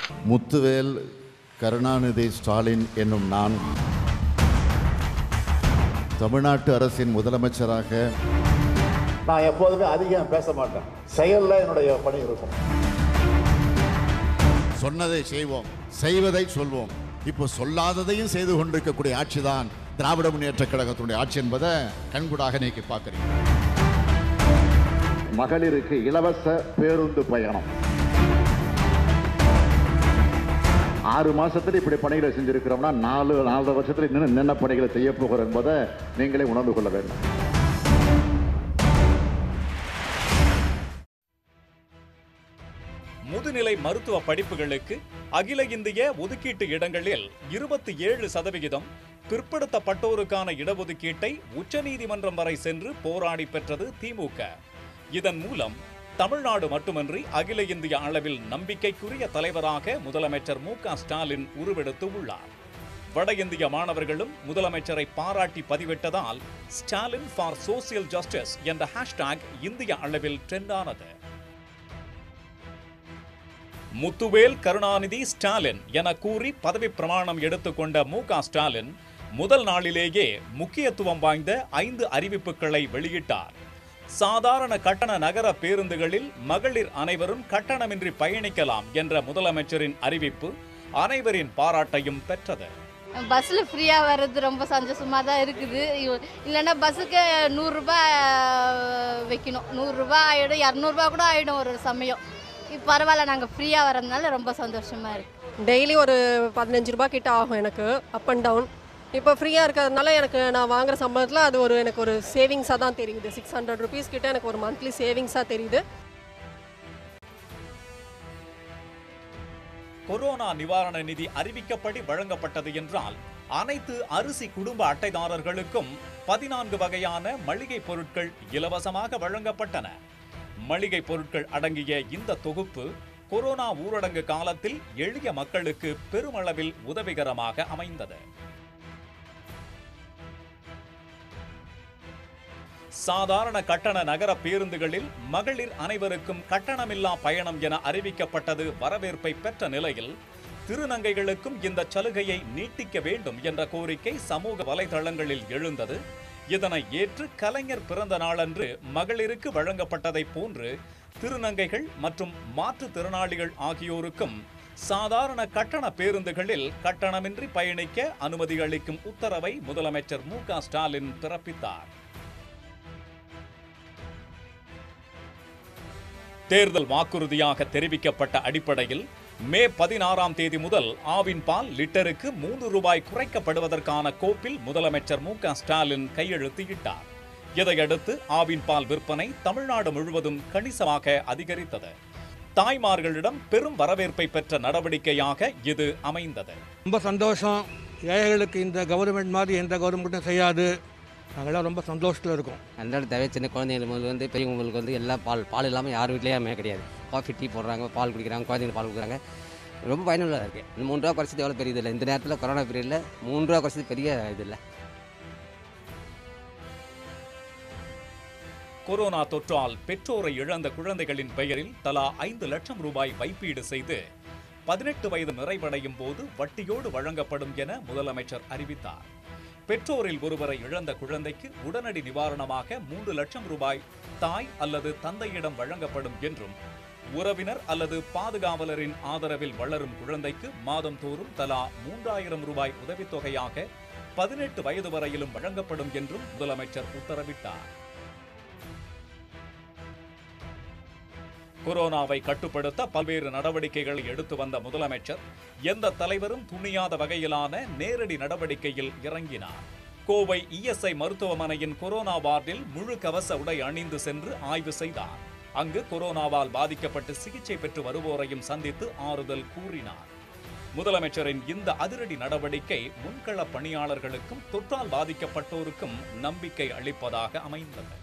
முத்துவேல் கருணாநிதி ஸ்டாலின் என்னும் நான் தமிழ்நாட்டு அரசின் முதலமைச்சராக நான் எப்போதுமே அதிகம் பேச மாட்டேன் செயல்ல என்னுடைய பணி இருக்கும் சொன்னதை செய்வோம் செய்வதை சொல்வோம் இப்போ சொல்லாததையும் செய்து கொண்டிருக்கக்கூடிய ஆட்சிதான் திராவிட முன்னேற்ற கழகத்தினுடைய ஆட்சி என்பதை கண்கூடாக நீக்கி பார்க்குறீங்க மகளிருக்கு இலவச பேருந்து பயணம் ஆறு மாசத்துல இப்படி பணிகளை செஞ்சிருக்கிறோம்னா நாலு நாலரை வருஷத்துல இன்னும் என்னென்ன பணிகளை செய்ய போகிறோம் என்பதை நீங்களே உணர்ந்து கொள்ள வேண்டும் முதுநிலை மருத்துவ படிப்புகளுக்கு அகில இந்திய ஒதுக்கீட்டு இடங்களில் இருபத்தி ஏழு சதவிகிதம் பிற்படுத்தப்பட்டோருக்கான இடஒதுக்கீட்டை உச்சநீதிமன்றம் வரை சென்று போராடி பெற்றது திமுக இதன் மூலம் தமிழ்நாடு மட்டுமன்றி அகில இந்திய அளவில் நம்பிக்கைக்குரிய தலைவராக முதலமைச்சர் மு க ஸ்டாலின் உருவெடுத்து உள்ளார் வட இந்திய மாணவர்களும் முதலமைச்சரை பாராட்டி பதிவிட்டதால் ஸ்டாலின் ஃபார் சோசியல் ஜஸ்டிஸ் என்ற ஹேஷ்டாக் இந்திய அளவில் ட்ரெண்டானது முத்துவேல் கருணாநிதி ஸ்டாலின் என கூறி பதவி பிரமாணம் எடுத்துக்கொண்ட மு க ஸ்டாலின் முதல் நாளிலேயே முக்கியத்துவம் வாய்ந்த ஐந்து அறிவிப்புகளை வெளியிட்டார் சாதாரண கட்டண நகர பேருந்துகளில் மகளிர் அனைவரும் கட்டணமின்றி பயணிக்கலாம் என்ற முதலமைச்சரின் அறிவிப்பு அனைவரின் பாராட்டையும் பெற்றது பஸ்ஸில் ஃப்ரீயாக வர்றது ரொம்ப சந்தோஷமாக தான் இருக்குது இவ- இல்லைன்னா பஸ்ஸுக்கு நூறுரூபா வைக்கணும் நூறுரூபா ஆகிடும் இரநூறுபா கூட ஆகிடும் ஒரு சமயம் இப்போ பரவாயில்ல நாங்கள் ஃப்ரீயாக வரதுனால ரொம்ப சந்தோஷமாக இருக்குது டெய்லி ஒரு பதினஞ்சு ரூபாய் கிட்ட ஆகும் எனக்கு அப் அண்ட் டவுன் இப்போ ஃப்ரீயாக இருக்கிறதுனால எனக்கு நான் வாங்குற சம்பளத்தில் அது ஒரு எனக்கு ஒரு சேவிங்ஸாக தான் தெரியுது சிக்ஸ் ஹண்ட்ரட் ருபீஸ் கிட்ட எனக்கு ஒரு மந்த்லி சேவிங்ஸாக தெரியுது கொரோனா நிவாரண நிதி அறிவிக்கப்படி வழங்கப்பட்டது என்றால் அனைத்து அரிசி குடும்ப அட்டைதாரர்களுக்கும் பதினான்கு வகையான மளிகை பொருட்கள் இலவசமாக வழங்கப்பட்டன மளிகை பொருட்கள் அடங்கிய இந்த தொகுப்பு கொரோனா ஊரடங்கு காலத்தில் எளிய மக்களுக்கு பெருமளவில் உதவிகரமாக அமைந்தது சாதாரண கட்டண நகர பேருந்துகளில் மகளிர் அனைவருக்கும் கட்டணமில்லா பயணம் என அறிவிக்கப்பட்டது வரவேற்பை பெற்ற நிலையில் திருநங்கைகளுக்கும் இந்த சலுகையை நீட்டிக்க வேண்டும் என்ற கோரிக்கை சமூக வலைதளங்களில் எழுந்தது இதனை ஏற்று கலைஞர் பிறந்த நாளன்று மகளிருக்கு வழங்கப்பட்டதைப் போன்று திருநங்கைகள் மற்றும் மாற்றுத்திறனாளிகள் ஆகியோருக்கும் சாதாரண கட்டண பேருந்துகளில் கட்டணமின்றி பயணிக்க அனுமதி அளிக்கும் உத்தரவை முதலமைச்சர் மு க ஸ்டாலின் பிறப்பித்தார் தேர்தல் வாக்குறுதியாக தெரிவிக்கப்பட்ட அடிப்படையில் மே பதினாறாம் தேதி முதல் ஆவின் பால் லிட்டருக்கு மூன்று ரூபாய் குறைக்கப்படுவதற்கான கோப்பில் முதலமைச்சர் மு க ஸ்டாலின் கையெழுத்திட்டார் இதையடுத்து ஆவின் பால் விற்பனை தமிழ்நாடு முழுவதும் கணிசமாக அதிகரித்தது தாய்மார்களிடம் பெரும் வரவேற்பை பெற்ற நடவடிக்கையாக இது அமைந்தது ரொம்ப சந்தோஷம் ஏழைகளுக்கு இந்த கவர்மெண்ட் மாதிரி எந்த கவர்மெண்ட்டும் செய்யாது நாங்கள்லாம் ரொம்ப சந்தோஷத்தில் இருக்கோம் அன்றாட தேவை சின்ன குழந்தைங்களுக்கு முதல்ல வந்து பெரியவங்களுக்கு வந்து எல்லா பால் பால் இல்லாமல் யார் வீட்லேயுமே கிடையாது காஃபி டீ போடுறாங்க பால் குடிக்கிறாங்க குழந்தைங்க பால் குடிக்கிறாங்க ரொம்ப பயனுள்ளதாக இருக்குது இந்த மூணு ரூபா குறைச்சது எவ்வளோ பெரிய இது இல்லை இந்த நேரத்தில் கொரோனா பீரியடில் மூணு ரூபா குறைச்சது பெரிய இது இல்லை கொரோனா தொற்றால் பெற்றோரை இழந்த குழந்தைகளின் பெயரில் தலா ஐந்து லட்சம் ரூபாய் வைப்பீடு செய்து பதினெட்டு வயது நிறைவடையும் போது வட்டியோடு வழங்கப்படும் என முதலமைச்சர் அறிவித்தார் பெற்றோரில் ஒருவரை இழந்த குழந்தைக்கு உடனடி நிவாரணமாக மூன்று லட்சம் ரூபாய் தாய் அல்லது தந்தையிடம் வழங்கப்படும் என்றும் உறவினர் அல்லது பாதுகாவலரின் ஆதரவில் வளரும் குழந்தைக்கு மாதந்தோறும் தலா மூன்றாயிரம் ரூபாய் உதவித்தொகையாக பதினெட்டு வயது வரையிலும் வழங்கப்படும் என்றும் முதலமைச்சர் உத்தரவிட்டார் கொரோனாவை கட்டுப்படுத்த பல்வேறு நடவடிக்கைகளை எடுத்து வந்த முதலமைச்சர் எந்த தலைவரும் துணியாத வகையிலான நேரடி நடவடிக்கையில் இறங்கினார் கோவை இஎஸ்ஐ மருத்துவமனையின் கொரோனா வார்டில் முழு கவச உடை அணிந்து சென்று ஆய்வு செய்தார் அங்கு கொரோனாவால் பாதிக்கப்பட்டு சிகிச்சை பெற்று வருவோரையும் சந்தித்து ஆறுதல் கூறினார் முதலமைச்சரின் இந்த அதிரடி நடவடிக்கை முன்கள பணியாளர்களுக்கும் தொற்றால் பாதிக்கப்பட்டோருக்கும் நம்பிக்கை அளிப்பதாக அமைந்தது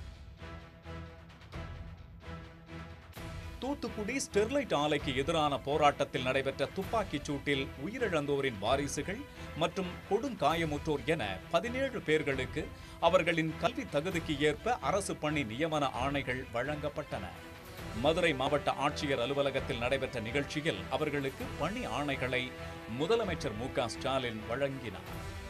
தூத்துக்குடி ஸ்டெர்லைட் ஆலைக்கு எதிரான போராட்டத்தில் நடைபெற்ற துப்பாக்கிச் சூட்டில் உயிரிழந்தோரின் வாரிசுகள் மற்றும் கொடுங்காயமுற்றோர் என பதினேழு பேர்களுக்கு அவர்களின் கல்வி தகுதிக்கு ஏற்ப அரசு பணி நியமன ஆணைகள் வழங்கப்பட்டன மதுரை மாவட்ட ஆட்சியர் அலுவலகத்தில் நடைபெற்ற நிகழ்ச்சியில் அவர்களுக்கு பணி ஆணைகளை முதலமைச்சர் மு க ஸ்டாலின் வழங்கினார்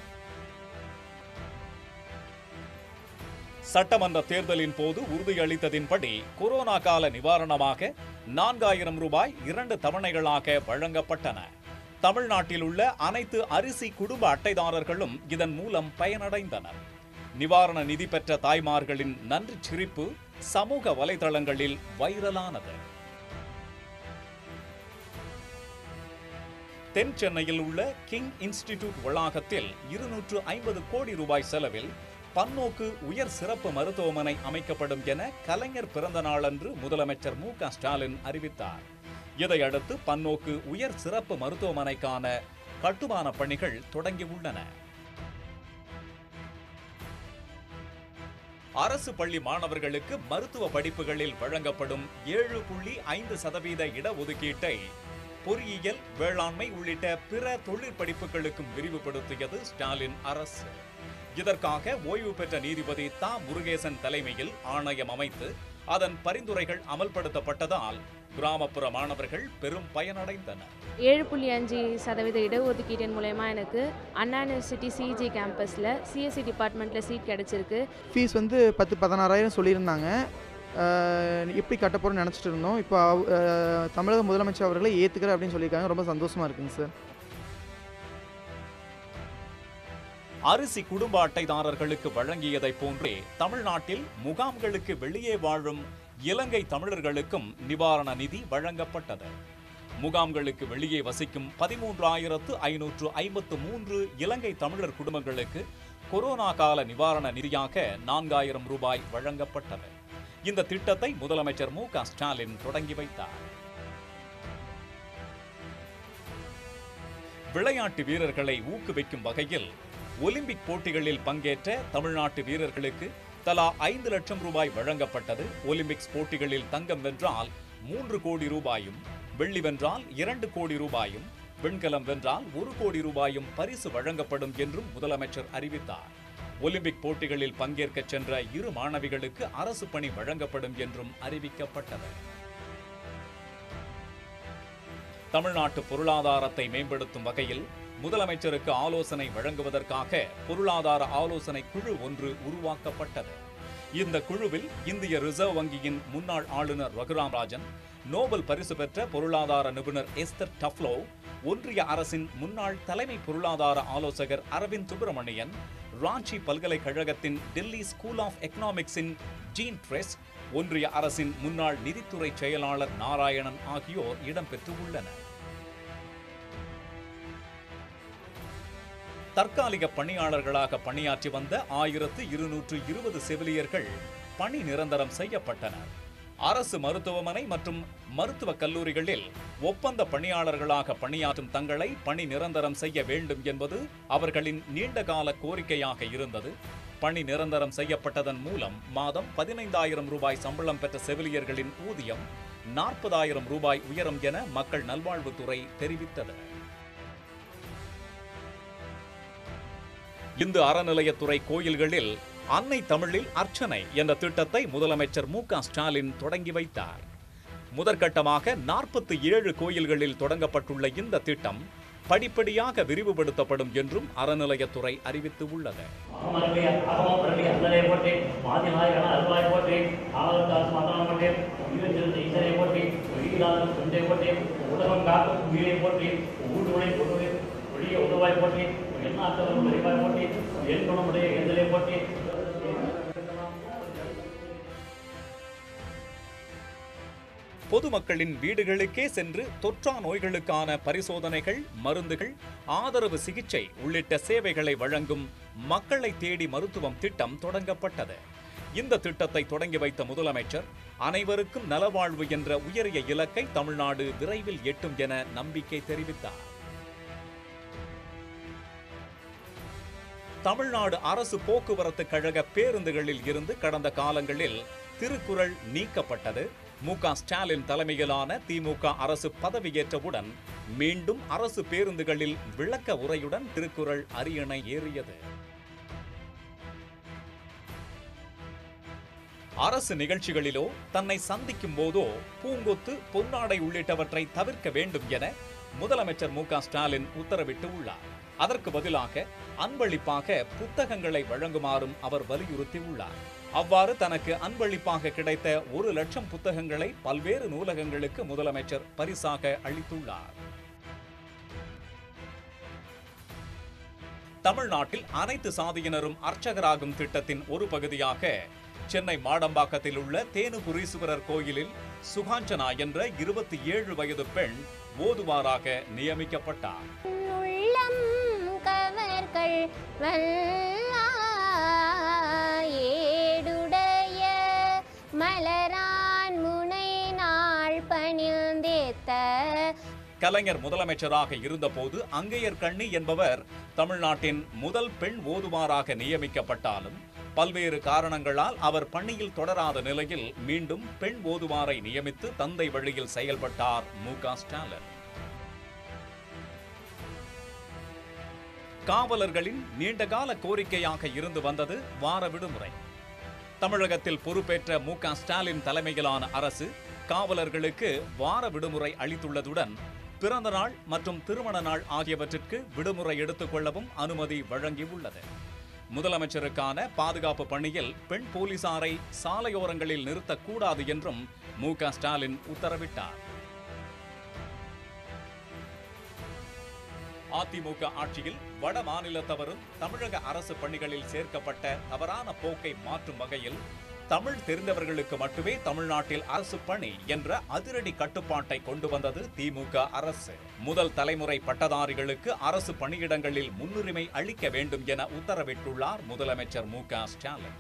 சட்டமன்ற தேர்தலின் போது உறுதியளித்ததின்படி கொரோனா கால நிவாரணமாக நான்காயிரம் ரூபாய் இரண்டு தவணைகளாக வழங்கப்பட்டன தமிழ்நாட்டில் உள்ள அனைத்து அரிசி குடும்ப அட்டைதாரர்களும் இதன் மூலம் பயனடைந்தனர் நிவாரண நிதி பெற்ற தாய்மார்களின் நன்றி சிரிப்பு சமூக வலைதளங்களில் வைரலானது தென் சென்னையில் உள்ள கிங் இன்ஸ்டிடியூட் வளாகத்தில் இருநூற்று ஐம்பது கோடி ரூபாய் செலவில் பன்னோக்கு உயர் சிறப்பு மருத்துவமனை அமைக்கப்படும் என கலைஞர் பிறந்த நாளன்று முதலமைச்சர் மு க ஸ்டாலின் அறிவித்தார் இதையடுத்து பன்னோக்கு உயர் சிறப்பு மருத்துவமனைக்கான கட்டுமான பணிகள் தொடங்கியுள்ளன அரசு பள்ளி மாணவர்களுக்கு மருத்துவ படிப்புகளில் வழங்கப்படும் ஏழு புள்ளி ஐந்து சதவீத இடஒதுக்கீட்டை பொறியியல் வேளாண்மை உள்ளிட்ட பிற தொழிற் படிப்புகளுக்கும் விரிவுபடுத்தியது ஸ்டாலின் அரசு இதற்காக ஓய்வு பெற்ற நீதிபதி தா முருகேசன் தலைமையில் ஆணையம் அமைத்து அதன் பரிந்துரைகள் அமல்படுத்தப்பட்டதால் கிராமப்புற மாணவர்கள் பெரும் பயனடைந்தனர் ஏழு புள்ளி அஞ்சு சதவீத இடஒதுக்கீட்டின் மூலயமா எனக்கு அண்ணா யூனிவர்சிட்டி சிஜி கேம்பஸில் சிஎஸ்சி டிபார்ட்மெண்ட்டில் சீட் கிடச்சிருக்கு ஃபீஸ் வந்து பத்து பதினாறாயிரம் சொல்லியிருந்தாங்க அஹ் எப்படி கட்ட போகிறோம்னு நினச்சிட்டு இருந்தோம் இப்போ அவ- அஹ் தமிழக முதலமைச்சர் அவர்களை ஏற்றுக்கிறேன் அப்படின்னு சொல்லியிருக்காங்க ரொம்ப சந்தோஷமாக இருக்குங்க சார் அரிசி குடும்ப அட்டைதாரர்களுக்கு வழங்கியதைப் போன்றே தமிழ்நாட்டில் முகாம்களுக்கு வெளியே வாழும் இலங்கை தமிழர்களுக்கும் நிவாரண நிதி வழங்கப்பட்டது முகாம்களுக்கு வெளியே வசிக்கும் பதிமூன்றாயிரத்து ஐநூற்று ஐம்பத்து மூன்று இலங்கை தமிழர் குடும்பங்களுக்கு கொரோனா கால நிவாரண நிதியாக நான்காயிரம் ரூபாய் வழங்கப்பட்டது இந்த திட்டத்தை முதலமைச்சர் மு க ஸ்டாலின் தொடங்கி வைத்தார் விளையாட்டு வீரர்களை ஊக்குவிக்கும் வகையில் ஒலிம்பிக் போட்டிகளில் பங்கேற்ற தமிழ்நாட்டு வீரர்களுக்கு தலா ஐந்து லட்சம் ரூபாய் வழங்கப்பட்டது ஒலிம்பிக்ஸ் போட்டிகளில் தங்கம் வென்றால் மூன்று கோடி ரூபாயும் வெள்ளி வென்றால் இரண்டு கோடி ரூபாயும் வெண்கலம் வென்றால் ஒரு கோடி ரூபாயும் பரிசு வழங்கப்படும் என்றும் முதலமைச்சர் அறிவித்தார் ஒலிம்பிக் போட்டிகளில் பங்கேற்கச் சென்ற இரு மாணவிகளுக்கு அரசு பணி வழங்கப்படும் என்றும் அறிவிக்கப்பட்டது தமிழ்நாட்டு பொருளாதாரத்தை மேம்படுத்தும் வகையில் முதலமைச்சருக்கு ஆலோசனை வழங்குவதற்காக பொருளாதார ஆலோசனை குழு ஒன்று உருவாக்கப்பட்டது இந்த குழுவில் இந்திய ரிசர்வ் வங்கியின் முன்னாள் ஆளுநர் ரகுராம் ராஜன் நோபல் பரிசு பெற்ற பொருளாதார நிபுணர் எஸ்தர் டஃப்லோ ஒன்றிய அரசின் முன்னாள் தலைமை பொருளாதார ஆலோசகர் அரவிந்த் சுப்பிரமணியன் ராஞ்சி பல்கலைக்கழகத்தின் டெல்லி ஸ்கூல் ஆஃப் எக்கனாமிக்ஸின் ஜீன் ட்ரெஸ் ஒன்றிய அரசின் முன்னாள் நிதித்துறை செயலாளர் நாராயணன் ஆகியோர் இடம்பெற்று உள்ளனர் தற்காலிக பணியாளர்களாக பணியாற்றி வந்த ஆயிரத்து இருநூற்று இருபது செவிலியர்கள் பணி நிரந்தரம் செய்யப்பட்டனர் அரசு மருத்துவமனை மற்றும் மருத்துவக் கல்லூரிகளில் ஒப்பந்த பணியாளர்களாக பணியாற்றும் தங்களை பணி நிரந்தரம் செய்ய வேண்டும் என்பது அவர்களின் நீண்டகால கோரிக்கையாக இருந்தது பணி நிரந்தரம் செய்யப்பட்டதன் மூலம் மாதம் பதினைந்தாயிரம் ரூபாய் சம்பளம் பெற்ற செவிலியர்களின் ஊதியம் நாற்பதாயிரம் ரூபாய் உயரும் என மக்கள் நல்வாழ்வுத்துறை தெரிவித்தது இந்து அறநிலையத்துறை கோயில்களில் அன்னை தமிழில் அர்ச்சனை என்ற திட்டத்தை முதலமைச்சர் மு க ஸ்டாலின் தொடங்கி வைத்தார் முதற்கட்டமாக நாற்பத்தி ஏழு கோயில்களில் தொடங்கப்பட்டுள்ள இந்த திட்டம் படிப்படியாக விரிவுபடுத்தப்படும் என்றும் அறநிலையத்துறை அறிவித்து உள்ளது அகமரபி அகமரபி அல்லலை போற்றி மாதிமாயான அருளாய் போற்றி ஆவலத்தாஸ் மதனம் போற்றி உயிரிழந்த ஈசனை போற்றி உயிரில்லாத தொண்டை போற்றி உலகம் காக்கும் உயிரை போற்றி ஊடுருளை பொருளை ஒழிய உதவாய் போற்றி எண்ணாத்தவரும் வரிவாய் போற்றி என் குணமுடைய எந்தலை போற்றி பொதுமக்களின் வீடுகளுக்கே சென்று தொற்றா நோய்களுக்கான பரிசோதனைகள் மருந்துகள் ஆதரவு சிகிச்சை உள்ளிட்ட சேவைகளை வழங்கும் மக்களை தேடி மருத்துவம் திட்டம் தொடங்கப்பட்டது இந்த திட்டத்தை தொடங்கி வைத்த முதலமைச்சர் அனைவருக்கும் நலவாழ்வு என்ற உயரிய இலக்கை தமிழ்நாடு விரைவில் எட்டும் என நம்பிக்கை தெரிவித்தார் தமிழ்நாடு அரசு போக்குவரத்து கழக பேருந்துகளில் இருந்து கடந்த காலங்களில் திருக்குறள் நீக்கப்பட்டது மு க ஸ்டாலின் தலைமையிலான திமுக அரசு பதவியேற்றவுடன் மீண்டும் அரசு பேருந்துகளில் விளக்க உரையுடன் திருக்குறள் அரியணை ஏறியது அரசு நிகழ்ச்சிகளிலோ தன்னை சந்திக்கும் போதோ பூங்கொத்து பொன்னாடை உள்ளிட்டவற்றை தவிர்க்க வேண்டும் என முதலமைச்சர் மு க ஸ்டாலின் உத்தரவிட்டு உள்ளார் அதற்கு பதிலாக அன்பளிப்பாக புத்தகங்களை வழங்குமாறும் அவர் வலியுறுத்தியுள்ளார் அவ்வாறு தனக்கு அன்பளிப்பாக கிடைத்த ஒரு லட்சம் புத்தகங்களை பல்வேறு நூலகங்களுக்கு முதலமைச்சர் பரிசாக அளித்துள்ளார் தமிழ்நாட்டில் அனைத்து சாதியினரும் அர்ச்சகராகும் திட்டத்தின் ஒரு பகுதியாக சென்னை மாடம்பாக்கத்தில் உள்ள தேனுபுரீஸ்வரர் கோயிலில் சுகாஞ்சனா என்ற இருபத்தி ஏழு வயது பெண் ஓதுவாராக நியமிக்கப்பட்டார் உள்ளம் கவர்கள் வல்லாயேடுடைய மலரான் முனை நாள் பணிந்தேத்த கலைஞர் முதலமைச்சராக இருந்தபோது அங்கையர் கண்ணி என்பவர் தமிழ்நாட்டின் முதல் பெண் ஓதுவாராக நியமிக்கப்பட்டாலும் பல்வேறு காரணங்களால் அவர் பணியில் தொடராத நிலையில் மீண்டும் பெண் ஓதுவாரை நியமித்து தந்தை வழியில் செயல்பட்டார் மு க ஸ்டாலின் காவலர்களின் நீண்டகால கோரிக்கையாக இருந்து வந்தது வார விடுமுறை தமிழகத்தில் பொறுப்பேற்ற மு க ஸ்டாலின் தலைமையிலான அரசு காவலர்களுக்கு வார விடுமுறை அளித்துள்ளதுடன் பிறந்த நாள் மற்றும் திருமண நாள் ஆகியவற்றிற்கு விடுமுறை எடுத்துக் கொள்ளவும் அனுமதி வழங்கியுள்ளது முதலமைச்சருக்கான பாதுகாப்பு பணியில் பெண் போலீசாரை சாலையோரங்களில் நிறுத்தக்கூடாது என்றும் மு க ஸ்டாலின் உத்தரவிட்டார் அதிமுக ஆட்சியில் வட மாநிலத்தவரும் தமிழக அரசு பணிகளில் சேர்க்கப்பட்ட தவறான போக்கை மாற்றும் வகையில் தமிழ் தெரிந்தவர்களுக்கு மட்டுமே தமிழ்நாட்டில் அரசு பணி என்ற அதிரடி கட்டுப்பாட்டை கொண்டு வந்தது திமுக அரசு முதல் தலைமுறை பட்டதாரிகளுக்கு அரசு பணியிடங்களில் முன்னுரிமை அளிக்க வேண்டும் என உத்தரவிட்டுள்ளார் முதலமைச்சர் மு க ஸ்டாலின்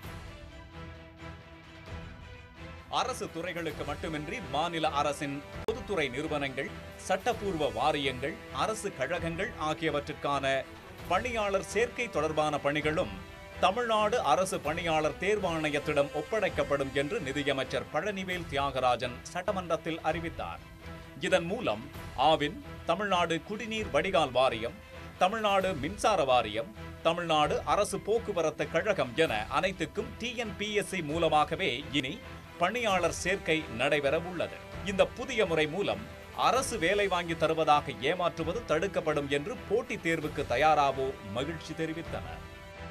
அரசு துறைகளுக்கு மட்டுமின்றி மாநில அரசின் பொதுத்துறை நிறுவனங்கள் சட்டப்பூர்வ வாரியங்கள் அரசு கழகங்கள் ஆகியவற்றுக்கான பணியாளர் சேர்க்கை தொடர்பான பணிகளும் தமிழ்நாடு அரசு பணியாளர் தேர்வாணையத்திடம் ஒப்படைக்கப்படும் என்று நிதியமைச்சர் பழனிவேல் தியாகராஜன் சட்டமன்றத்தில் அறிவித்தார் இதன் மூலம் ஆவின் தமிழ்நாடு குடிநீர் வடிகால் வாரியம் தமிழ்நாடு மின்சார வாரியம் தமிழ்நாடு அரசு போக்குவரத்து கழகம் என அனைத்துக்கும் டிஎன்பிஎஸ்சி மூலமாகவே இனி பணியாளர் சேர்க்கை நடைபெற உள்ளது இந்த புதிய முறை மூலம் அரசு வேலை வாங்கி தருவதாக ஏமாற்றுவது தடுக்கப்படும் என்று போட்டித் தேர்வுக்கு தயாராவோர் மகிழ்ச்சி தெரிவித்தனர்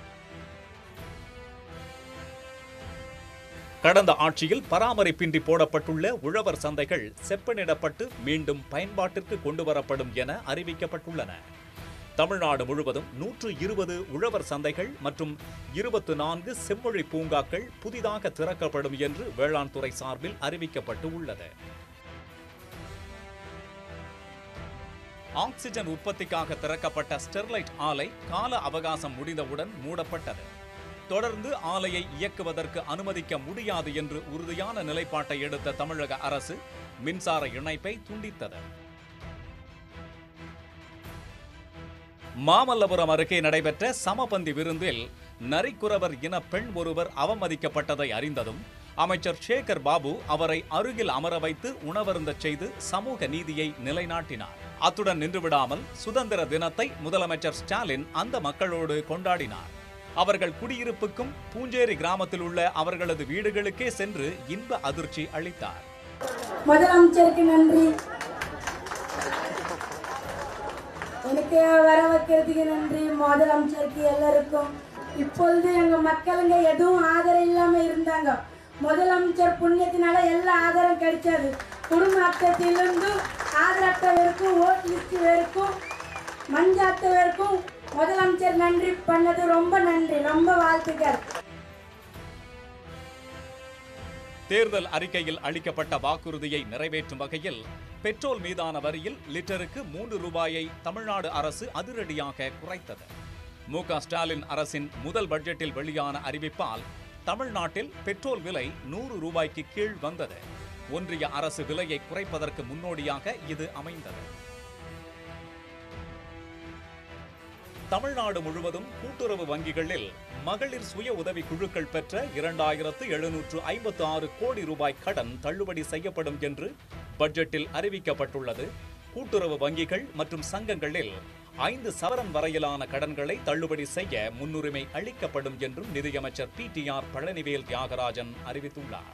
கடந்த ஆட்சியில் பராமரிப்பின்றி போடப்பட்டுள்ள உழவர் சந்தைகள் செப்பனிடப்பட்டு மீண்டும் பயன்பாட்டிற்கு கொண்டுவரப்படும் என அறிவிக்கப்பட்டுள்ளன தமிழ்நாடு முழுவதும் நூற்று இருபது உழவர் சந்தைகள் மற்றும் இருபத்து நான்கு செம்மொழி பூங்காக்கள் புதிதாக திறக்கப்படும் என்று வேளாண் துறை சார்பில் அறிவிக்கப்பட்டு உள்ளது ஆக்சிஜன் உற்பத்திக்காக திறக்கப்பட்ட ஸ்டெர்லைட் ஆலை கால அவகாசம் முடிந்தவுடன் மூடப்பட்டது தொடர்ந்து ஆலையை இயக்குவதற்கு அனுமதிக்க முடியாது என்று உறுதியான நிலைப்பாட்டை எடுத்த தமிழக அரசு மின்சார இணைப்பை துண்டித்தது மாமல்லபுரம் அருகே நடைபெற்ற சமபந்தி விருந்தில் நரிக்குறவர் இன பெண் ஒருவர் அவமதிக்கப்பட்டதை அறிந்ததும் அமைச்சர் சேகர் பாபு அவரை அருகில் அமர வைத்து உணவருந்தச் செய்து சமூக நீதியை நிலைநாட்டினார் அத்துடன் நின்றுவிடாமல் சுதந்திர தினத்தை முதலமைச்சர் ஸ்டாலின் அந்த மக்களோடு கொண்டாடினார் அவர்கள் குடியிருப்புக்கும் பூஞ்சேரி கிராமத்தில் உள்ள அவர்களது வீடுகளுக்கே சென்று இன்ப அதிர்ச்சி அளித்தார் முதலமைச்சருக்கு நன்றி எனக்கு வர வைக்கிறதுக்கு நன்றி முதலமைச்சருக்கு எல்லாருக்கும் இப்பொழுது எங்க மக்களுங்க எதுவும் ஆதரவு இல்லாம இருந்தாங்க முதலமைச்சர் புண்ணியத்தினால எல்லா ஆதாரம் கிடைச்சது குடும்ப அட்டத்திலிருந்து ஆதார் அட்டை வரைக்கும் ஓட் லிஸ்ட் வரைக்கும் மஞ்ச அட்டை வரைக்கும் முதலமைச்சர் நன்றி பண்ணது ரொம்ப நன்றி ரொம்ப வாழ்த்துக்கள் தேர்தல் அறிக்கையில் அளிக்கப்பட்ட வாக்குறுதியை நிறைவேற்றும் வகையில் பெட்ரோல் மீதான வரியில் லிட்டருக்கு மூன்று ரூபாயை தமிழ்நாடு அரசு அதிரடியாக குறைத்தது மு க ஸ்டாலின் அரசின் முதல் பட்ஜெட்டில் வெளியான அறிவிப்பால் தமிழ்நாட்டில் பெட்ரோல் விலை நூறு ரூபாய்க்கு கீழ் வந்தது ஒன்றிய அரசு விலையை குறைப்பதற்கு முன்னோடியாக இது அமைந்தது தமிழ்நாடு முழுவதும் கூட்டுறவு வங்கிகளில் மகளிர் சுய உதவி குழுக்கள் பெற்ற இரண்டாயிரத்து எழுநூற்று ஐம்பத்து ஆறு கோடி ரூபாய் கடன் தள்ளுபடி செய்யப்படும் என்று பட்ஜெட்டில் அறிவிக்கப்பட்டுள்ளது கூட்டுறவு வங்கிகள் மற்றும் சங்கங்களில் ஐந்து சவரன் வரையிலான கடன்களை தள்ளுபடி செய்ய முன்னுரிமை அளிக்கப்படும் என்றும் நிதியமைச்சர் P T R Palanivel Thiagarajan அறிவித்துள்ளார்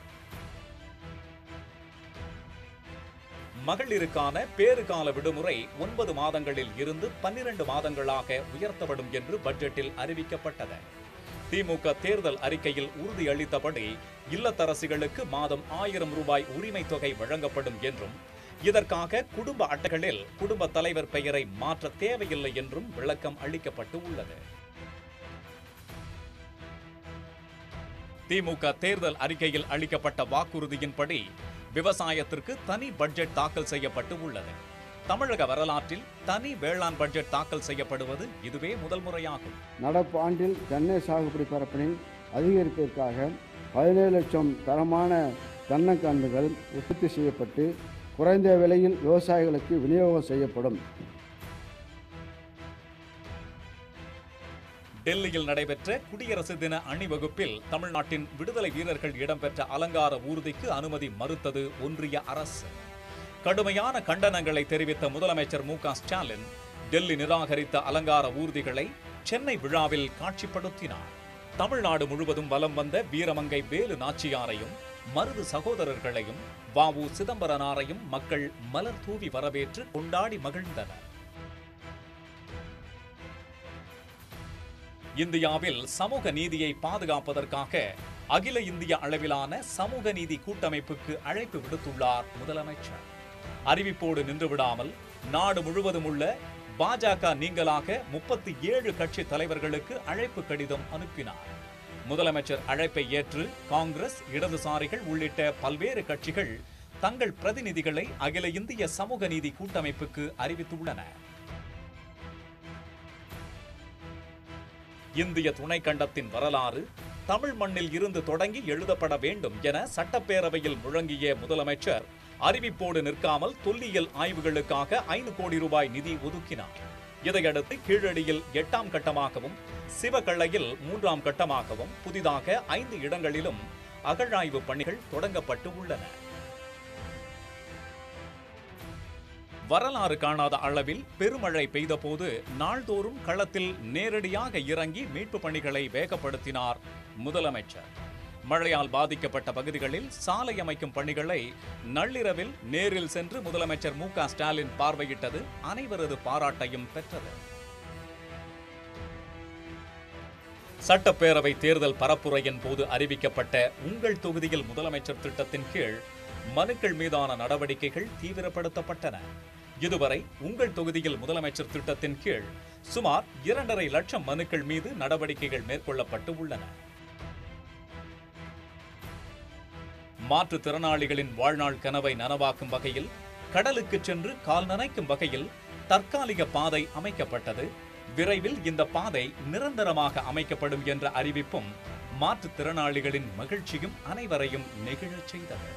மகளிருக்கான பேறுகால விடுமுறை ஒன்பது மாதங்களில் இருந்து பன்னிரண்டு மாதங்களாக உயர்த்தப்படும் என்று பட்ஜெட்டில் அறிவிக்கப்பட்டது திமுக தேர்தல் அறிக்கையில் உறுதியளித்தபடி இல்லத்தரசிகளுக்கு மாதம் ஆயிரம் ரூபாய் உரிமை தொகை வழங்கப்படும் என்றும் இதற்காக குடும்ப அட்டைகளில் குடும்ப தலைவர் பெயரை மாற்ற தேவையில்லை என்றும் விளக்கம் அளிக்கப்பட்டு உள்ளது திமுக தேர்தல் அறிக்கையில் அளிக்கப்பட்ட வாக்குறுதியின்படி விவசாயத்திற்கு தனி பட்ஜெட் தாக்கல் செய்யப்பட்டு உள்ளது தமிழக வரலாற்றில் தனி வேளாண் பட்ஜெட் தாக்கல் செய்யப்படுவது இதுவே முதல் முறையாகும் நடப்பு ஆண்டில் தென்னை சாகுபடி பரப்பினை அதிகரிப்பதற்காக பதினேழு லட்சம் தரமான தென்னங்கன்றுகள் உற்பத்தி செய்யப்பட்டு குறைந்த விலையில் விவசாயிகளுக்கு விநியோகம் செய்யப்படும் டெல்லியில் நடைபெற்ற குடியரசு தின அணிவகுப்பில் தமிழ்நாட்டின் விடுதலை வீரர்கள் இடம்பெற்ற அலங்கார ஊர்திக்கு அனுமதி மறுத்தது ஒன்றிய அரசு கடுமையான கண்டனங்களை தெரிவித்த முதலமைச்சர் மு க ஸ்டாலின் டெல்லி நிராகரித்த அலங்கார ஊர்திகளை சென்னை விழாவில் காட்சிப்படுத்தினார் தமிழ்நாடு முழுவதும் வலம் வந்த வீரமங்கை வேலு நாச்சியாரையும் மருது சகோதரர்களையும் வாவு சிதம்பரனாரையும் மக்கள் மலர் தூவி வரவேற்று கொண்டாடி மகிழ்ந்தனர் இந்தியாவில் சமூக நீதியை பாதுகாப்பதற்காக அகில இந்திய அளவிலான சமூக நீதி கூட்டமைப்புக்கு அழைப்பு விடுத்துள்ளார் முதலமைச்சர் அறிவிப்போடு நின்றுவிடாமல் நாடு முழுவதும் உள்ள பாஜக நீங்களாக முப்பத்தி ஏழு கட்சி தலைவர்களுக்கு அழைப்பு கடிதம் அனுப்பினார் முதலமைச்சர் அழைப்பை ஏற்று காங்கிரஸ் இடதுசாரிகள் உள்ளிட்ட பல்வேறு கட்சிகள் தங்கள் பிரதிநிதிகளை அகில இந்திய சமூக நீதி கூட்டமைப்புக்கு அறிவித்துள்ளன இந்திய துணைக்கண்டத்தின் வரலாறு தமிழ் மண்ணில் இருந்து தொடங்கி எழுதப்பட வேண்டும் என சட்டப்பேரவையில் முழங்கிய முதலமைச்சர் அறிவிப்போடு நிற்காமல் தொல்லியல் ஆய்வுகளுக்காக ஐந்து கோடி ரூபாய் நிதி ஒதுக்கினார் இதையடுத்து கீழடியில் எட்டாம் கட்டமாகவும் சிவகள்ளையில் மூன்றாம் கட்டமாகவும் புதிதாக ஐந்து இடங்களிலும் அகழாய்வு பணிகள் தொடங்கப்பட்டு உள்ளன வரலாறு காணாத அளவில் பெருமழை பெய்தபோது நாள்தோறும் களத்தில் நேரடியாக இறங்கி மீட்பு பணிகளை வேகப்படுத்தினார் முதலமைச்சர் மழையால் பாதிக்கப்பட்ட பகுதிகளில் சாலை அமைக்கும் பணிகளை நள்ளிரவில் நேரில் சென்று முதலமைச்சர் மு க ஸ்டாலின் பார்வையிட்டது அனைவரது பாராட்டையும் பெற்றது சட்டப்பேரவை தேர்தல் பரப்புரையின் போது அறிவிக்கப்பட்ட உங்கள் தொகுதியில் முதலமைச்சர் திட்டத்தின் கீழ் மனுக்கள் மீதான நடவடிக்கைகள் தீவிரப்படுத்தப்பட்டன இதுவரை உங்கள் தொகுதியில் முதலமைச்சர் திட்டத்தின் கீழ் சுமார் இரண்டரை லட்சம் மனுக்கள் மீது நடவடிக்கைகள் மேற்கொள்ளப்பட்டு உள்ளன மாற்றுத்திறனாளிகளின் வாழ்நாள் கனவை நனவாக்கும் வகையில் கடலுக்கு சென்று கால் நனைக்கும் வகையில் தற்காலிக பாதை அமைக்கப்பட்டது விரைவில் இந்த பாதை நிரந்தரமாக அமைக்கப்படும் என்ற அறிவிப்பும் மாற்றுத்திறனாளிகளின் மகிழ்ச்சியும் அனைவரையும் நெகிழச் செய்தது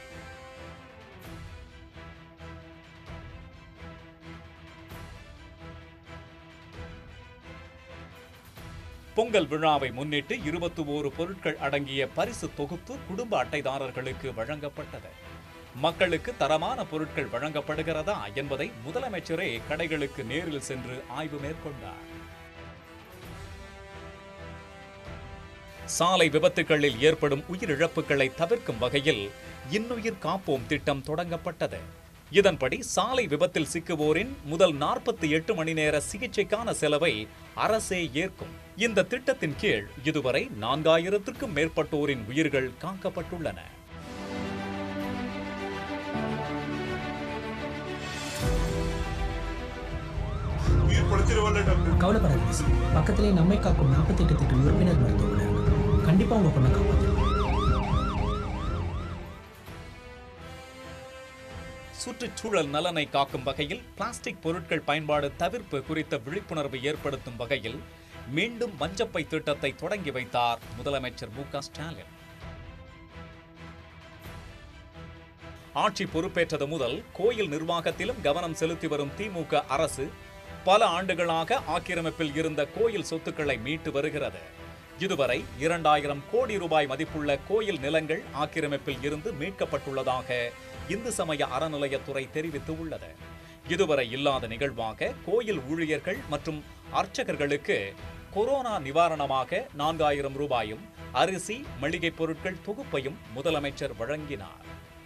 பொங்கல் விழாவை முன்னிட்டு இருபத்தி ஓரு பொருட்கள் அடங்கிய பரிசு தொகுப்பு குடும்ப அட்டைதாரர்களுக்கு வழங்கப்பட்டது மக்களுக்கு தரமான பொருட்கள் வழங்கப்படுகிறதா என்பதை முதலமைச்சரே கடைகளுக்கு நேரில் சென்று ஆய்வு மேற்கொண்டார் சாலை விபத்துகளில் ஏற்படும் உயிரிழப்புகளை தவிர்க்கும் வகையில் இன்னுயிர் காப்போம் திட்டம் தொடங்கப்பட்டது இதன்படி சாலை விபத்தில் சிக்குவோரின் முதல் நாற்பத்தி எட்டு மணி நேர சிகிச்சைக்கான செலவை அரசே ஏற்கும் இந்த திட்டத்தின் கீழ் இதுவரை நான்காயிரத்திற்கும் மேற்பட்டோரின் உயிர்கள் காக்கப்பட்டுள்ளன கவலைப்படாதீங்க சார் பக்கத்திலே நம்மை காக்கும் நாற்பத்தெட்டு திட்ட உறுப்பினர் மருத்துவமனை கண்டிப்பாக உங்கள் பொண்ணை காப்பாற்றுறோம் சுற்றுச்சூழல் நலனை காக்கும் வகையில் பிளாஸ்டிக் பொருட்கள் பயன்பாடு தவிர்ப்பு குறித்த விழிப்புணர்வு ஏற்படுத்தும் வகையில் மீண்டும் மஞ்சப்பை திட்டத்தை தொடங்கி வைத்தார் முதலமைச்சர் மு க ஸ்டாலின் ஆட்சி பொறுப்பேற்றது முதல் கோயில் நிர்வாகத்திலும் கவனம் செலுத்தி வரும் திமுக அரசு பல ஆண்டுகளாக ஆக்கிரமிப்பில் இருந்த கோயில் சொத்துக்களை மீட்டு வருகிறது இதுவரை இரண்டாயிரம் கோடி ரூபாய் மதிப்புள்ள கோயில் நிலங்கள் ஆக்கிரமிப்பில் இருந்து மீட்கப்பட்டுள்ளதாக இந்து சமய அறநிலையத்துறை தெரிவித்து உள்ளது இதுவரை இல்லாத நிகழ்வாக கோயில் ஊழியர்கள் மற்றும் அர்ச்சகர்களுக்கு கொரோனா நிவாரணமாக நான்காயிரம் ரூபாயும் அரிசி மளிகைப் பொருட்கள் தொகுப்பையும் முதலமைச்சர் வழங்கினார்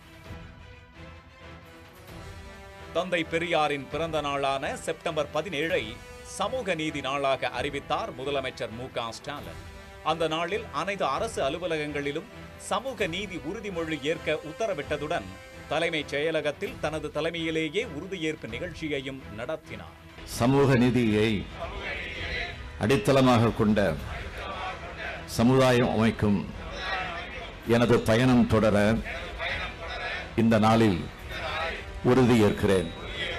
தந்தை பெரியாரின் பிறந்த நாளான செப்டம்பர் பதினேழை சமூக நீதி நாளாக அறிவித்தார் முதலமைச்சர் மு க ஸ்டாலின் அந்த நாளில் அனைத்து அரசு அலுவலகங்களிலும் சமூக நீதி உறுதிமொழி ஏற்க உத்தரவிட்டதுடன் தலைமைச் செயலகத்தில் தனது தலைமையிலேயே உறுதியேற்பு நிகழ்ச்சியையும் நடத்தினார் சமூக நீதியை அடித்தளமாக கொண்ட சமுதாயம் அமைக்கும் எனது பயணம் தொடர இந்த நாளில் உறுதியேற்கிறேன்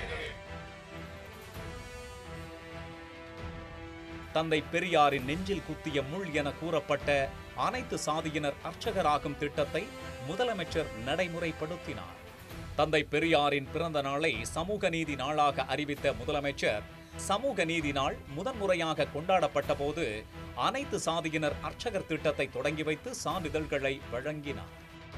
தந்தை பெரியாரின் நெஞ்சில் குத்திய முள் என கூறப்பட்ட அனைத்து சாதியினர் அர்ச்சகராகும் திட்டத்தை முதலமைச்சர் நடைமுறைப்படுத்தினார் தந்தை பெரியாரின் பிறந்த நாளை சமூக நீதி நாளாக அறிவித்த முதலமைச்சர் சமூக நீதி நாள் முதன்முறையாக கொண்டாடப்பட்ட போது அனைத்து சாதியினர் அர்ச்சகர் திட்டத்தை தொடங்கி வைத்து சான்றிதழ்களை வழங்கினார்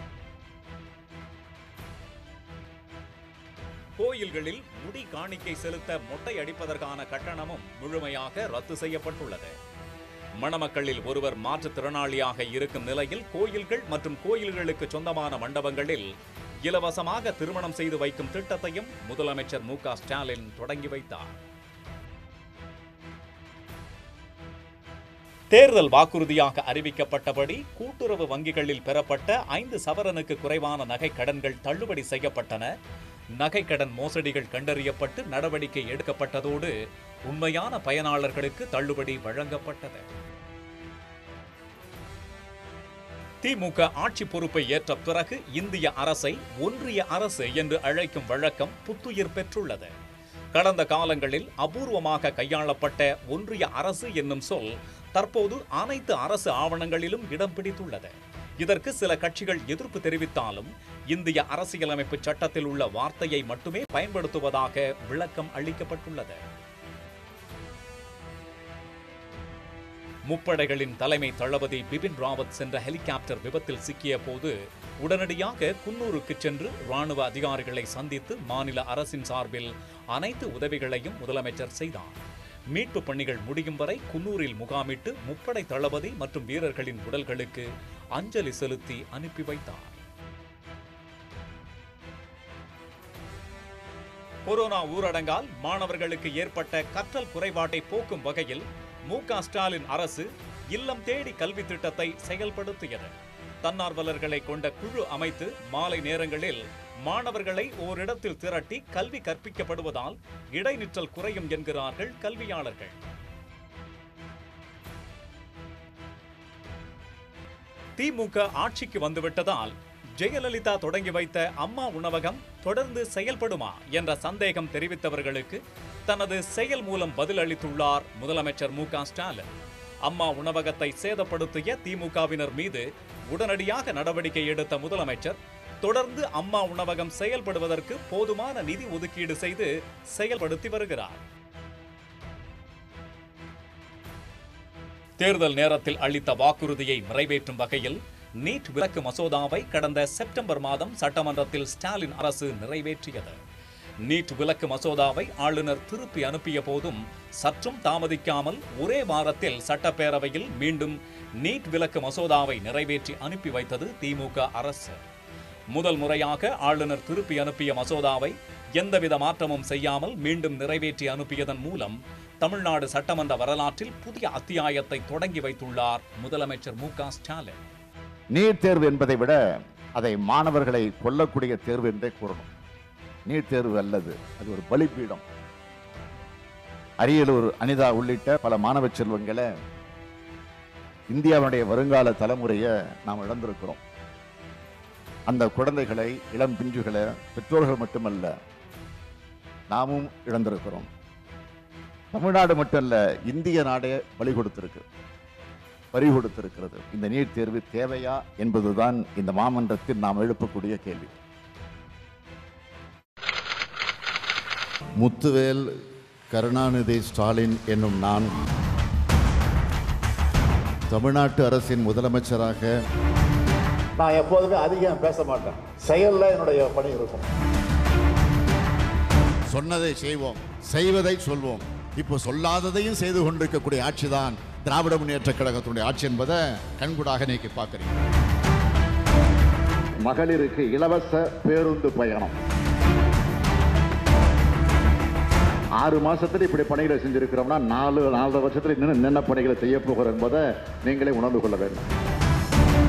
கோயில்களில் முடி காணிக்கை செலுத்த மொட்டை அடிப்பதற்கான கட்டணமும் முழுமையாக ரத்து செய்யப்பட்டுள்ளது மணமக்களில் ஒருவர் மாற்றுத்திறனாளியாக இருக்கும் நிலையில் கோயில்கள் மற்றும் கோயில்களுக்கு சொந்தமான மண்டபங்களில் இலவசமாக திருமணம் செய்து வைக்கும் திட்டத்தையும் முதலமைச்சர் மு க ஸ்டாலின் தொடங்கி வைத்தார் தேர்தல் வாக்குறுதியாக அறிவிக்கப்பட்டபடி கூட்டுறவு வங்கிகளில் பெறப்பட்ட ஐந்து சவரனுக்கு குறைவான நகை கடன்கள் தள்ளுபடி செய்யப்பட்டன நகைக்கடன் மோசடிகள் கண்டறியப்பட்டு நடவடிக்கை எடுக்கப்பட்டதோடு உண்மையான பயனாளர்களுக்கு தள்ளுபடி வழங்கப்பட்டது திமுக ஆட்சி பொறுப்பை ஏற்ற பிறகு இந்திய அரசை ஒன்றிய அரசு என்று அழைக்கும் வழக்கம் புத்துயிர் பெற்றுள்ளது கடந்த காலங்களில் அபூர்வமாக கையாளப்பட்ட ஒன்றிய அரசு என்னும் சொல் தற்போது அனைத்து அரசு ஆவணங்களிலும் இடம் பிடித்துள்ளது இதற்கு சில கட்சிகள் எதிர்ப்பு தெரிவித்தாலும் இந்திய அரசியலமைப்பு சட்டத்தில் உள்ள வார்த்தையை மட்டுமே பயன்படுத்துவதாக விளக்கம் அளிக்கப்பட்டுள்ளது முப்படைகளின் தலைமை தளபதி பிபின் ராவத் சென்ற ஹெலிகாப்டர் விபத்தில் சிக்கிய போது உடனடியாக குன்னூருக்கு சென்று ராணுவ அதிகாரிகளை சந்தித்து மாநில அரசின் சார்பில் அனைத்து உதவிகளையும் முதலமைச்சர் செய்தார் மீட்பு பணிகள் முடியும் வரை குன்னூரில் முகாமிட்டு முப்படை தளபதி மற்றும் வீரர்களின் உடல்களுக்கு அஞ்சலி செலுத்தி அனுப்பி வைத்தார் கொரோனா ஊரடங்கால் மாணவர்களுக்கு ஏற்பட்ட கற்றல் குறைபாட்டை போக்கும் வகையில் மு க ஸ்டாலின் அரசு இல்லம் தேடி கல்வி திட்டத்தை செயல்படுத்தியது தன்னார்வலர்களை கொண்ட குழு அமைத்து மாலை நேரங்களில் மாணவர்களை ஓரிடத்தில் திரட்டி கல்வி கற்பிக்கப்படுவதால் இடைநிற்றல் குறையும் என்கிறார்கள் கல்வியாளர்கள் திமுக ஆட்சிக்கு வந்துவிட்டதால் ஜெயலலிதா தொடங்கி வைத்த அம்மா உணவகம் தொடர்ந்து செயல்படுமா என்ற சந்தேகம் தெரிவித்தவர்களுக்கு தனது செயல் மூலம் பதிலளித்துள்ளார் முதலமைச்சர் மு க ஸ்டாலின் அம்மா உணவகத்தை சேதப்படுத்திய திமுகவினர் மீது உடனடியாக நடவடிக்கை எடுத்த முதலமைச்சர் தொடர்ந்து அம்மா உணவகம் செயல்படுவதற்கு போதுமான நிதி ஒதுக்கீடு செய்து செயல்படுத்தி வருகிறார் தேர்தல் நேரத்தில் அளித்த வாக்குறுதியை நிறைவேற்றும் வகையில் நீட் விலக்கு மசோதாவை கடந்த செப்டம்பர் மாதம் சட்டமன்றத்தில் ஸ்டாலின் அரசு நிறைவேற்றியது நீட் விலக்கு மசோதாவை ஆளுநர் திருப்பி அனுப்பிய போதும் சற்றும் தாமதிக்காமல் ஒரே வாரத்தில் சட்டப்பேரவையில் மீண்டும் நீட் விலக்கு மசோதாவை நிறைவேற்றி அனுப்பி வைத்தது திமுக அரசு முதல் முறையாக ஆளுநர் திருப்பி அனுப்பிய மசோதாவை எந்தவித மாற்றமும் செய்யாமல் மீண்டும் நிறைவேற்றி அனுப்பியதன் மூலம் தமிழ்நாடு சட்டமன்ற வரலாற்றில் புதிய அத்தியாயத்தை தொடங்கி வைத்துள்ளார் முதலமைச்சர் மு க ஸ்டாலின் நீட் தேர்வு என்பதை விட அதை மாணவர்களை கொல்லக்கூடிய தேர்வு என்றே கூறணும் நீட் தேர்வு அல்லது அது ஒரு பலிப்பீடம் அரியலூர் அனிதா உள்ளிட்ட பல மாணவ செல்வங்களை இந்தியாவுடைய வருங்கால தலைமுறையை நாம் இழந்திருக்கிறோம் அந்த குழந்தைகளை இளம் பிஞ்சுகளை பெற்றோர்கள் மட்டுமல்ல நாமும் இழந்திருக்கிறோம் தமிழ்நாடு மட்டுமல்ல இந்திய நாடே பலி கொடுத்திருக்கு பறி கொடுத்திருக்கிறது இந்த நீட் தேர்வு தேவையா என்பதுதான் இந்த மாமன்றத்தில் நாம் எழுப்பக்கூடிய கேள்வி முத்துவேல் கருணாநிதி ஸ்டாலின் என்னும் நான் தமிழ்நாட்டு அரசின் முதலமைச்சராக நான் எப்போதுமே அதிகம் பேச மாட்டேன் செயல்ல என்னுடைய பணி இருக்கும் சொன்னதை செய்வோம் செய்வதை சொல்வோம் இப்போ சொல்லாததையும் செய்து கொண்டிருக்கக்கூடிய ஆட்சிதான் திராவிட முன்னேற்ற கழகத்தினுடைய ஆட்சி என்பதை கண்கூடாக நீக்கி பார்க்குறீங்க மகளிருக்கு இலவச பேருந்து பயணம் ஆறு மாசத்துல இப்படி பணிகளை செஞ்சிருக்கிறோம்னா நாலு நாலரை வருஷத்துல இன்னும் என்னென்ன பணிகளை செய்ய போகிறோம் என்பதை நீங்களே உணர்ந்து கொள்ள வேண்டும்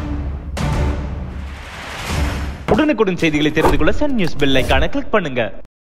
உடனுக்குடன் செய்திகளை தெரிந்து கொள்ள சன் நியூஸ் பெல் ஐகானை கிளிக் பண்ணுங்க